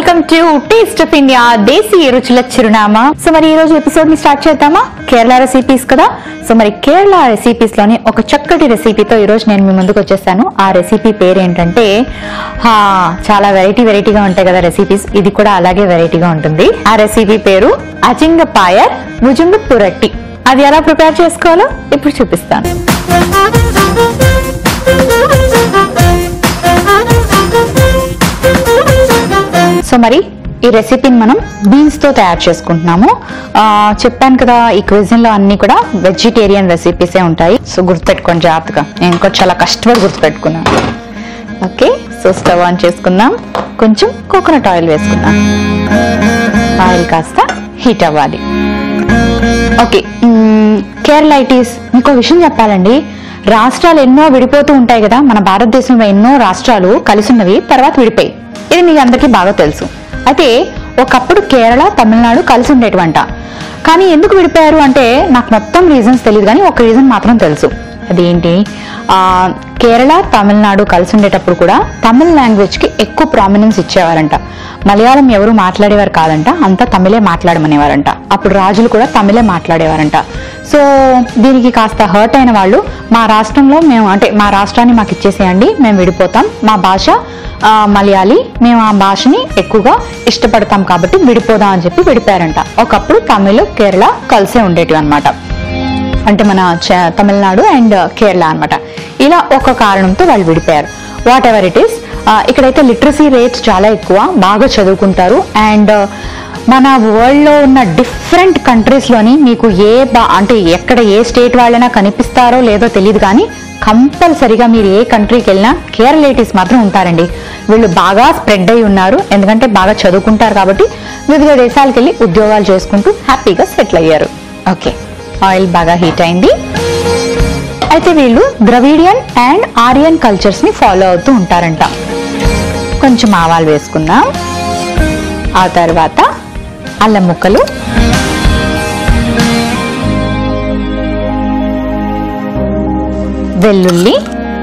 Welcome to taste of India దేశీ రుచుల చిరునామా సో మరి ఈ రోజు ఎపిసోడ్ ని స్టార్ట్ చేద్దామా కేరళ రెసిపీస్ కదా సో మరి కేరళ రెసిపీస్ లోని ఒక చక్కటి రెసిపీతో ఈ రోజు నేను మీ ముందుకు వచ్చేసాను ఆ రెసిపీ పేరు ఏంటంటే హా, చాలా వెరైటీ వెరైటీగా ఉంటాయి కదా రెసిపీస్ ఇది కూడా అలాగే వెరైటీగా ఉంటుంది ఆ రెసిపీ పేరు అజింగ పాయర్ భుజంగ పురట్టి అది ఎలా ప్రిపేర్ చేసుకోవాలో ఇప్పుడు చూపిస్తాను సో మరి ఈ రెసిపీని మనం బీన్స్ తో తయారు చేసుకుంటున్నాము ఆ, చెప్పాను కదా ఈ క్విజిన్ లో అన్ని కూడా వెజిటేరియన్ రెసిపీసే ఉంటాయి సో గుర్తుపెట్టుకోండి జాగ్రత్తగా నేను కూడా చాలా కష్టపడి గుర్తుపెట్టుకున్నాను ఓకే సో స్టవ్ ఆన్ చేసుకుందాం కొంచెం కోకోనట్ ఆయిల్ వేసుకుందాం ఆయిల్ కాస్త హీట్ అవ్వాలి ఓకే మ్మ్, కేరళ ఇటీస్ మీకు విషయం చెప్పాలండి రాష్ట్రాలు ఎన్నో విడిపోతూ ఉంటాయి కదా మన భారతదేశంలో ఎన్నో రాష్ట్రాలు కలిసి ఉన్నవి తర్వాత విడిపోయి ఇది మీకు అందరికీ బాగా తెలుసు అయితే ఒకప్పుడు కేరళ తమిళనాడు కలిసి ఉండేటివంట కానీ ఎందుకు విడిపోయారు అంటే నాకు మొత్తం రీజన్స్ తెలియదు కానీ ఒక రీజన్ మాత్రం తెలుసు అదేంటి ఆ, కేరళ తమిళనాడు కలిసి ఉండేటప్పుడు కూడా తమిళ్ లాంగ్వేజ్ కి ఎక్కువ ప్రామినెన్స్ ఇచ్చేవారంట మలయాళం ఎవరు మాట్లాడేవారు కాదంట అంతా తమిళే మాట్లాడమనేవారంట అప్పుడు రాజులు కూడా తమిళే మాట్లాడేవారంట సో దీనికి కాస్త హర్ట్ అయిన వాళ్ళు మా రాష్ట్రంలో మేము అంటే మా రాష్ట్రాన్ని మాకు ఇచ్చేసేయండి మేము విడిపోతాం మా భాష ఆ, మలయాళీ మేము ఆ భాషని ఎక్కువగా ఇష్టపడతాం కాబట్టి విడిపోదాం అని చెప్పి విడిపోయారంట ఒకప్పుడు తమిళ్ కేరళ కలిసే ఉండేటివి అనమాట అంటే మన చ- తమిళనాడు అండ్ కేరళ అన్నమాట ఇలా ఒక కారణంతో వాళ్ళు విడిపోయారు వాట్ ఎవర్ ఇట్ ఈస్ ఇక్కడైతే లిటరసీ రేట్స్ చాలా ఎక్కువ బాగా చదువుకుంటారు అండ్ మన వరల్డ్ లో ఉన్న డిఫరెంట్ కంట్రీస్ లోని మీకు ఏ బా అంటే ఎక్కడ ఏ స్టేట్ వాళ్ళైనా కనిపిస్తారో లేదో తెలియదు కానీ కంపల్సరిగా మీరు ఏ కంట్రీకి వెళ్ళినా కేరళేటిస్ మాత్రం ఉంటారండి వీళ్ళు బాగా స్ప్రెడ్ అయి ఉన్నారు ఎందుకంటే బాగా చదువుకుంటారు కాబట్టి వివిధ దేశాలకు వెళ్ళి ఉద్యోగాలు చేసుకుంటూ హ్యాపీగా సెటిల్ అయ్యారు ఓకే ఆయిల్ బాగా హీట్ అయింది అయితే వీళ్ళు ద్రవిడియన్ అండ్ ఆరియన్ కల్చర్స్ ని ఫాలో అవుతూ ఉంటారంట కొంచెం ఆవాలు వేసుకుందాం ఆ తర్వాత అల్లం ముక్కలు వెల్లుల్లి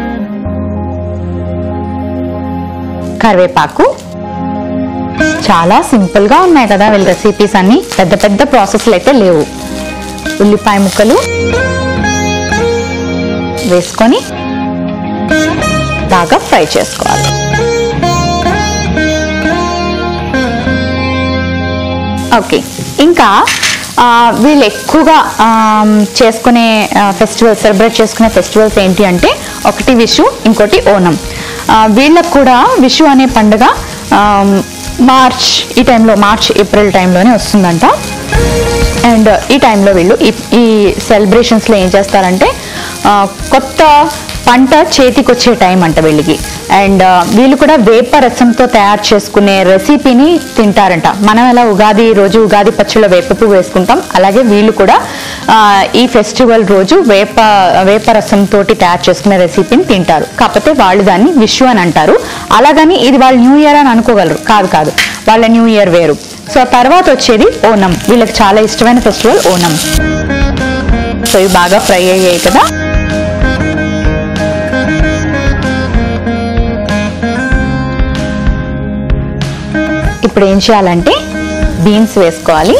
కరివేపాకు చాలా సింపుల్ గా ఉన్నాయి కదా వీళ్ళ రెసిపీస్ అన్ని పెద్ద పెద్ద ప్రాసెస్లు అయితే లేవు ఉల్లిపాయ ముక్కలు వేసుకొని బాగా ఫ్రై చేసుకోవాలి ఓకే ఇంకా ఆ, వీళ్ళు ఎక్కువగా ఆమ్, చేసుకునే ఫెస్టివల్స్ సెలబ్రేట్ చేసుకునే ఫెస్టివల్స్ ఏంటి అంటే ఒకటి విషు ఇంకోటి ఓనం ఆ, వీళ్ళకు కూడా విషు అనే పండుగ ఆమ్, మార్చ్ ఈ టైంలో మార్చ్ ఏప్రిల్ టైంలోనే వస్తుందంట అండ్ ఈ టైంలో వీళ్ళు ఈ ఈ సెలబ్రేషన్స్లో ఏం చేస్తారంటే ఆ, కొత్త పంట చేతికి వచ్చే టైం అంట వీళ్ళకి అండ్ వీళ్ళు కూడా వేప రసంతో తయారు చేసుకునే రెసిపీని తింటారంట మనం ఎలా ఉగాది రోజు ఉగాది పచ్చడిలో వేప పువ్వు వేసుకుంటాం అలాగే వీళ్ళు కూడా ఆ, ఈ ఫెస్టివల్ రోజు వేప వేప రసం తోటి తయారు చేసుకునే రెసిపీని తింటారు కాకపోతే వాళ్ళు దాన్ని విషు అని అంటారు అలాగని ఇది వాళ్ళు న్యూ ఇయర్ అని అనుకోగలరు కాదు కాదు వాళ్ళ న్యూ ఇయర్ వేరు సో తర్వాత వచ్చేది ఓనం వీళ్ళకి చాలా ఇష్టమైన ఫెస్టివల్ ఓనం సో ఇవి బాగా ఫ్రై అయ్యాయి కదా ఇప్పుడు ఏం చేయాలంటే బీన్స్ వేసుకోవాలి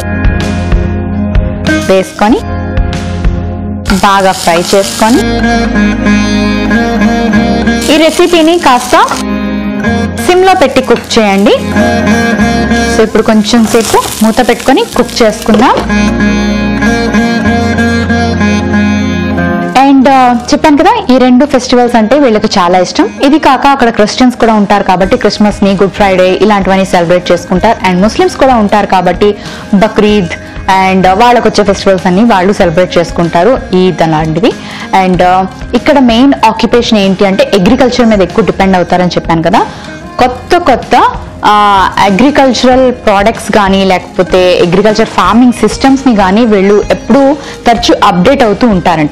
వేసుకొని బాగా ఫ్రై చేసుకొని ఈ రెసిపీని కాస్త సిమ్లో పెట్టి కుక్ చేయండి సో ఇప్పుడు కొంచెం సేపు మూత పెట్టుకొని కుక్ చేసుకుందాం అండ్ చెప్పాను కదా ఈ రెండు ఫెస్టివల్స్ అంటే వీళ్ళకి చాలా ఇష్టం ఇది కాక అక్కడ క్రిస్టియన్స్ కూడా ఉంటారు కాబట్టి క్రిస్మస్ ని గుడ్ ఫ్రైడే ఇలాంటివన్నీ సెలబ్రేట్ చేసుకుంటారు అండ్ ముస్లిమ్స్ కూడా ఉంటారు కాబట్టి బక్రీద్ అండ్ వాళ్ళకి వచ్చే ఫెస్టివల్స్ అన్ని వాళ్ళు సెలబ్రేట్ చేసుకుంటారు ఈద్ అలాంటివి అండ్ ఇక్కడ మెయిన్ ఆక్యుపేషన్ ఏంటి అంటే అగ్రికల్చర్ మీద ఎక్కువ డిపెండ్ అవుతారని చెప్పాను కదా కొత్త కొత్త అగ్రికల్చరల్ ప్రోడక్ట్స్ కానీ లేకపోతే అగ్రికల్చర్ ఫార్మింగ్ సిస్టమ్స్ ని కానీ వీళ్ళు ఎప్పుడూ తరచూ అప్డేట్ అవుతూ ఉంటారంట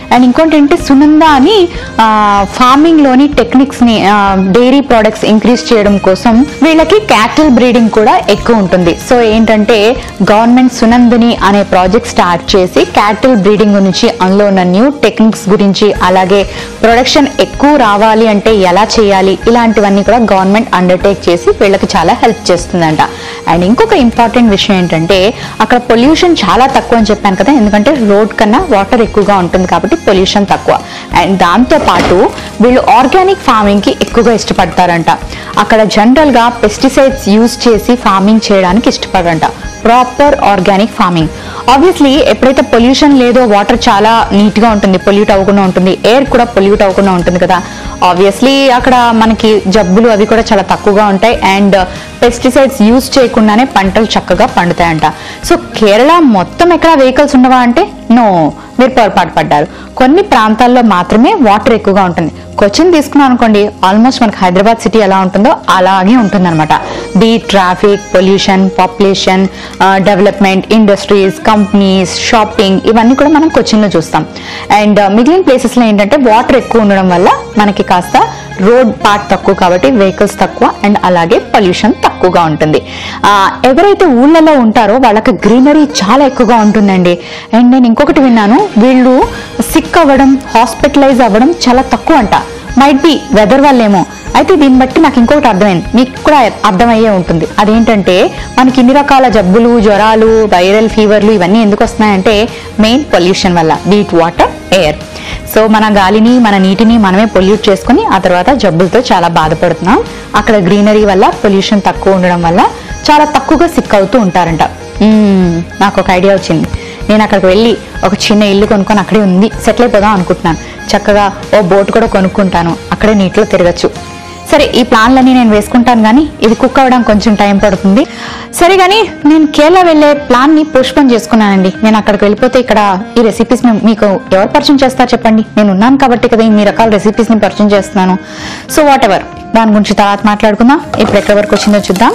అండ్ ఇంకోటి ఏంటంటే సునంద అని ఫార్మింగ్ లోని టెక్నిక్స్ ని డైరీ ప్రొడక్ట్స్ ఇంక్రీజ్ చేయడం కోసం వీళ్ళకి క్యాటిల్ బ్రీడింగ్ కూడా ఎక్కువ ఉంటుంది సో ఏంటంటే గవర్నమెంట్ సునందని అనే ప్రాజెక్ట్ స్టార్ట్ చేసి క్యాటిల్ బ్రీడింగ్ గురించి అందులో ఉన్న న్యూ టెక్నిక్స్ గురించి అలాగే ప్రొడక్షన్ ఎక్కువ రావాలి అంటే ఎలా చేయాలి ఇలాంటివన్నీ కూడా గవర్నమెంట్ అండర్టేక్ చేసి వీళ్ళకి చాలా హెల్ప్ చేస్తుందంట అండ్ ఇంకొక ఇంపార్టెంట్ విషయం ఏంటంటే అక్కడ పొల్యూషన్ చాలా తక్కువ అని చెప్పాను కదా ఎందుకంటే రోడ్ కన్నా వాటర్ ఎక్కువగా ఉంటుంది కాబట్టి పొల్యూషన్ తక్కువ అండ్ దాంతో పాటు వీళ్ళు ఆర్గానిక్ ఫార్మింగ్ కి ఎక్కువగా ఇష్టపడతారంట అక్కడ జనరల్ గా పెస్టిసైడ్స్ యూజ్ చేసి ఫార్మింగ్ చేయడానికి ఇష్టపడరంట ప్రాపర్ ఆర్గానిక్ ఫార్మింగ్ ఆబ్వియస్లీ ఎప్పుడైతే పొల్యూషన్ లేదో వాటర్ చాలా నీట్ గా ఉంటుంది పొల్యూట్ అవ్వకుండా ఉంటుంది ఎయిర్ కూడా పొల్యూట్ అవ్వకుండా ఉంటుంది కదా ఆబ్వియస్లీ అక్కడ మనకి జబ్బులు అవి కూడా చాలా తక్కువగా ఉంటాయి అండ్ పెస్టిసైడ్స్ యూజ్ చేయకుండానే పంటలు చక్కగా పండుతాయంట సో కేరళ మొత్తం ఎక్కడ వెహికల్స్ ఉండవా అంటే నో మీరు పొరపాటు పడ్డారు కొన్ని ప్రాంతాల్లో మాత్రమే వాటర్ ఎక్కువగా ఉంటుంది కొచ్చిన్ తీసుకున్నాం అనుకోండి ఆల్మోస్ట్ మనకి హైదరాబాద్ సిటీ ఎలా ఉంటుందో అలాగే ఉంటుందన్నమాట బీ traffic pollution population development industries companies shopping ఇవన్నీ కూడా మనం కొచ్చిన్లో చూస్తాం అండ్ మిగిలిన ప్లేసెస్లో ఏంటంటే వాటర్ ఎక్కువ ఉండడం వల్ల మనకి కాస్త రోడ్ పార్ట్ తక్కువ కాబట్టి వెహికల్స్ తక్కువ అండ్ అలాగే పొల్యూషన్ తక్కువగా ఉంటుంది ఆ, ఎవరైతే ఊళ్ళలో ఉంటారో వాళ్ళకి గ్రీనరీ చాలా ఎక్కువగా ఉంటుందండి అండ్ నేను ఇంకొకటి విన్నాను వీళ్ళు సిక్ అవ్వడం హాస్పిటలైజ్ అవ్వడం చాలా తక్కువ అంట మైట్ బి వెదర్ వల్లేమో అయితే దీన్ని బట్టి నాకు ఇంకొకటి అర్థమైంది మీకు కూడా అర్థమయ్యే ఉంటుంది అదేంటంటే మనకి ఇన్ని రకాల జబ్బులు జ్వరాలు వైరల్ ఫీవర్లు ఇవన్నీ ఎందుకు వస్తున్నాయంటే మెయిన్ పొల్యూషన్ వల్ల బీట్ వాటర్ ఎయిర్ సో మన గాలిని మన నీటిని మనమే పొల్యూట్ చేసుకుని ఆ తర్వాత జబ్బులతో చాలా బాధపడుతున్నాం అక్కడ గ్రీనరీ వల్ల పొల్యూషన్ తక్కువ ఉండడం వల్ల చాలా తక్కువగా సిక్ అవుతూ ఉంటారంట మ్మ్, నాకు ఒక ఐడియా వచ్చింది నేను అక్కడికి వెళ్ళి ఒక చిన్న ఇల్లు కొనుక్కొని అక్కడే ఉంది సెటిల్ అయిపోదాం అనుకుంటున్నాను చక్కగా ఓ బోట్ కూడా కొనుక్కుంటాను అక్కడే నీటిలో తిరగచ్చు సరే ఈ ప్లాన్లన్నీ నేను వేసుకుంటాను కానీ ఇది కుక్ అవ్వడం కొంచెం టైం పడుతుంది సరే కానీ నేను కేరళ వెళ్ళే ప్లాన్ ని పోస్ట్పోన్ చేసుకున్నానండి నేను అక్కడికి వెళ్ళిపోతే ఇక్కడ ఈ రెసిపీస్ మీకు ఎవరు పరిచయం చేస్తారు చెప్పండి నేను ఉన్నాను కాబట్టి కదా ఇన్ని రకాల రెసిపీస్ ని పరిచయం చేస్తున్నాను సో వాట్ ఎవర్ దాని గురించి తర్వాత మాట్లాడుకుందాం ఇప్పుడు ఎక్కడి వరకు వచ్చిందో చూద్దాం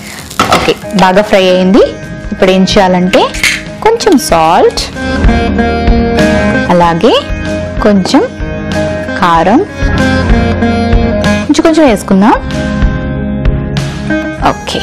ఓకే బాగా ఫ్రై అయింది ఇప్పుడు ఏం చేయాలంటే కొంచెం సాల్ట్ అలాగే కొంచెం కారం కొంచెం కొంచెం వేసుకుందాం ఓకే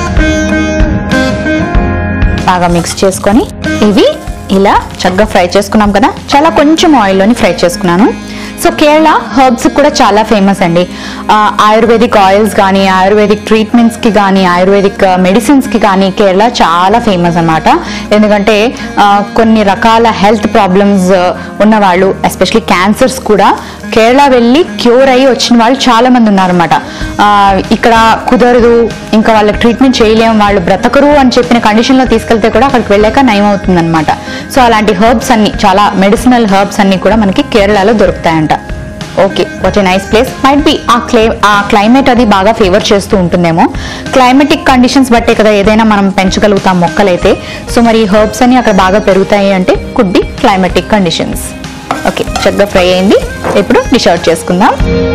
బాగా మిక్స్ చేసుకొని ఇవి ఇలా చక్కగా ఫ్రై చేసుకున్నాం కదా చాలా కొంచెం ఆయిల్లోని ఫ్రై చేసుకున్నాను సో కేరళ హర్బ్స్ కూడా చాలా ఫేమస్ అండి ఆ, ఆయుర్వేదిక్ ఆయిల్స్ కానీ ఆయుర్వేదిక్ ట్రీట్మెంట్స్ కి కానీ ఆయుర్వేదిక్ మెడిసిన్స్ కి కానీ కేరళ చాలా ఫేమస్ అన్నమాట ఎందుకంటే ఆ, కొన్ని రకాల హెల్త్ ప్రాబ్లమ్స్ ఉన్న వాళ్ళు ఎస్పెషలీ క్యాన్సర్స్ కూడా కేరళ వెళ్ళి క్యూర్ అయ్యి వచ్చిన వాళ్ళు చాలా మంది ఉన్నారన్నమాట ఆ, ఇక్కడ కుదరదు ఇంకా వాళ్ళకి ట్రీట్మెంట్ చేయలేము వాళ్ళు బ్రతకరు అని చెప్పిన కండిషన్ లో తీసుకెళ్తే కూడా అక్కడికి వెళ్ళాక నయం అవుతుంది అనమాట సో అలాంటి హర్బ్స్ అన్ని చాలా మెడిసినల్ హర్బ్స్ అన్ని కూడా మనకి కేరళలో దొరుకుతాయంట okay what a nice place might be uh clay uh climate అది బాగా ఫేవర్ చేస్తూ ఉంటుందేమో క్లైమేటిక్ కండిషన్స్ బట్టే కదా ఏదైనా మనం పెంచగలుగుతాం మొక్కలైతే సో మరి హర్బ్స్ అన్ని అక్కడ బాగా పెరుగుతాయి అంటే could be climatic conditions okay చక్కగా ఫ్రై అయింది ఇప్పుడు డిష్ అవుట్ చేసుకుందాం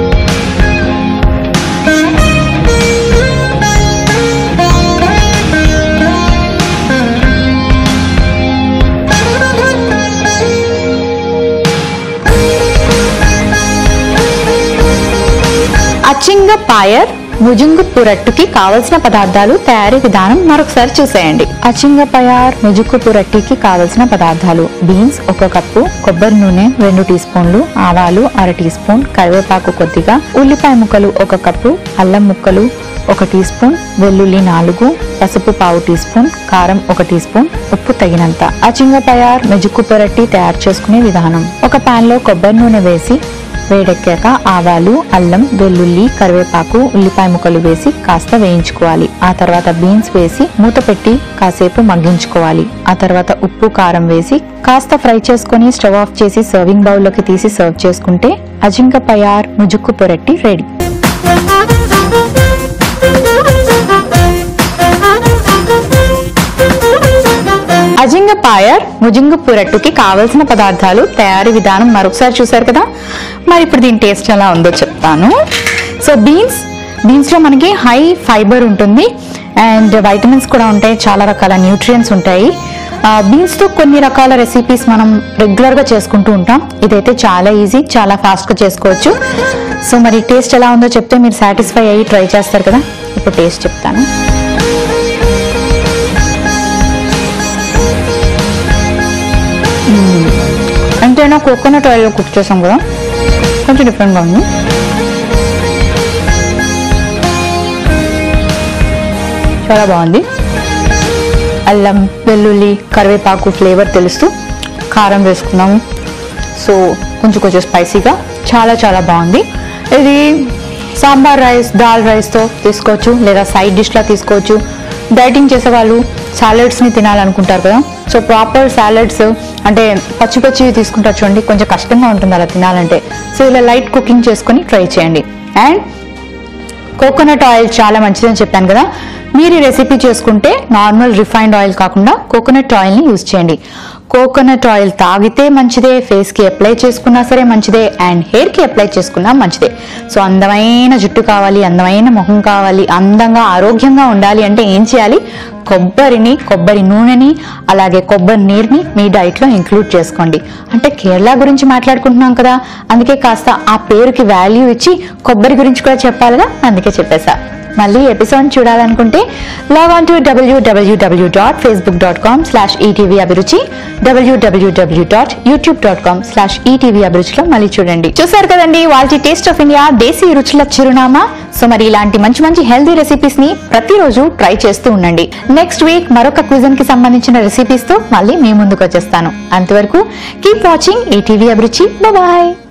అచింగ పాయర్ ముజుంగు పురట్టుకి కావలసిన పదార్థాలు తయారీ విధానం మరొకసారి చూసేయండి అచింగ పయార్ ముజుక్కు పురట్టికి కావలసిన పదార్థాలు బీన్స్ ఒక కప్పు కొబ్బరి నూనె రెండు టీ స్పూన్లు ఆవాలు అర టీ స్పూన్ కరివేపాకు కొద్దిగా ఉల్లిపాయ ముక్కలు ఒక కప్పు అల్లం ముక్కలు ఒక టీ స్పూన్ వెల్లుల్లి నాలుగు పసుపు పావు టీ స్పూన్ కారం ఒక టీ స్పూన్ ఉప్పు తగినంత అచింగ పయార్ మెజుక్కు పొరట్టి తయారు చేసుకునే విధానం ఒక పాన్ లో కొబ్బరి నూనె వేసి వేడెక్కాక ఆవాలు అల్లం వెల్లుల్లి కరివేపాకు ఉల్లిపాయ ముక్కలు వేసి కాస్త వేయించుకోవాలి ఆ తర్వాత బీన్స్ వేసి మూత పెట్టి కాసేపు మగ్గించుకోవాలి ఆ తర్వాత ఉప్పు కారం వేసి కాస్త ఫ్రై చేసుకొని స్టవ్ ఆఫ్ చేసి సర్వింగ్ బౌల్ లోకి తీసి సర్వ్ చేసుకుంటే అజింక పయార్ ముజుక్కు పొరట్టి రెడీ అజింగ పాయర్ ముజింగు పురట్టుకి కావలసిన పదార్థాలు తయారీ విధానం మరొకసారి చూసారు కదా మరి ఇప్పుడు దీని టేస్ట్ ఎలా ఉందో చెప్తాను సో బీన్స్ బీన్స్ లో మనకి హై ఫైబర్ ఉంటుంది అండ్ వైటమిన్స్ కూడా ఉంటాయి చాలా రకాల న్యూట్రియంట్స్ ఉంటాయి బీన్స్ తో కొన్ని రకాల రెసిపీస్ మనం రెగ్యులర్ గా చేసుకుంటూ ఉంటాం ఇదైతే చాలా ఈజీ చాలా ఫాస్ట్ గా చేసుకోవచ్చు సో మరి టేస్ట్ ఎలా ఉందో చెప్తే మీరు సాటిస్ఫై అయ్యి ట్రై చేస్తారు కదా ఇప్పుడు టేస్ట్ చెప్తాను మ్మ్. అంతేనా కోకోనట్ ఆయిల్ కుక్ చేసాం కదా కొంచెం డిఫరెంట్గా ఉంది చాలా బాగుంది అల్లం వెల్లుల్లి కరివేపాకు ఫ్లేవర్ తెలుస్తూ కారం వేసుకున్నాము సో కొంచెం కొంచెం స్పైసీగా చాలా చాలా బాగుంది ఇది సాంబార్ రైస్ దాల్ రైస్తో తీసుకోవచ్చు లేదా సైడ్ డిష్లా తీసుకోవచ్చు డైటింగ్ చేసే వాళ్ళు సాలడ్స్ని తినాలనుకుంటారు కదా సో ప్రాపర్ సాలడ్స్ అంటే పచ్చి పచ్చి తీసుకుంటారు చూడండి కొంచెం కష్టంగా ఉంటుంది అలా తినాలంటే సో ఇలా లైట్ కుకింగ్ చేసుకొని ట్రై చేయండి అండ్ కోకోనట్ ఆయిల్ చాలా మంచిదని చెప్పాను కదా మీరు ఈ రెసిపీ చేసుకుంటే నార్మల్ రిఫైన్డ్ ఆయిల్ కాకుండా కోకోనట్ ఆయిల్ని యూజ్ చేయండి కోకోనట్ ఆయిల్ తాగితే మంచిదే ఫేస్కి అప్లై చేసుకున్నా సరే మంచిదే అండ్ హెయిర్కి అప్లై చేసుకున్నా మంచిదే సో అందమైన జుట్టు కావాలి అందమైన ముఖం కావాలి అందంగా ఆరోగ్యంగా ఉండాలి అంటే ఏం చేయాలి కొబ్బరిని కొబ్బరి నూనెని అలాగే కొబ్బరి నీరుని మీ డైట్లో ఇంక్లూడ్ చేసుకోండి అంటే కేరళ గురించి మాట్లాడుకుంటున్నాం కదా అందుకే కాస్త ఆ పేరుకి వాల్యూ ఇచ్చి కొబ్బరి గురించి కూడా చెప్పాలిగా అందుకే చెప్పేశా మళ్ళీ ఎపిసోడ్ చూడాలనుకుంటే log on to WWW dot Facebook dot com slash ETV Abhiruchi WWW dot YouTube dot com slash ETV అభిరుచిలో మళ్ళీ చూడండి చూసారు కదండి వాళ్ళ టేస్ట్ ఆఫ్ ఇండియా దేశీ రుచుల చిరునామా సో మరి ఇలాంటి మంచి మంచి హెల్దీ రెసిపీస్ ని ప్రతిరోజు ట్రై చేస్తూ ఉండండి నెక్స్ట్ వీక్ మరొక క్విజన్ కి సంబంధించిన రెసిపీస్ తో మళ్ళీ మీ ముందుకు వచ్చేస్తాను అంతవరకు keep watching ETV Abhiruchi bye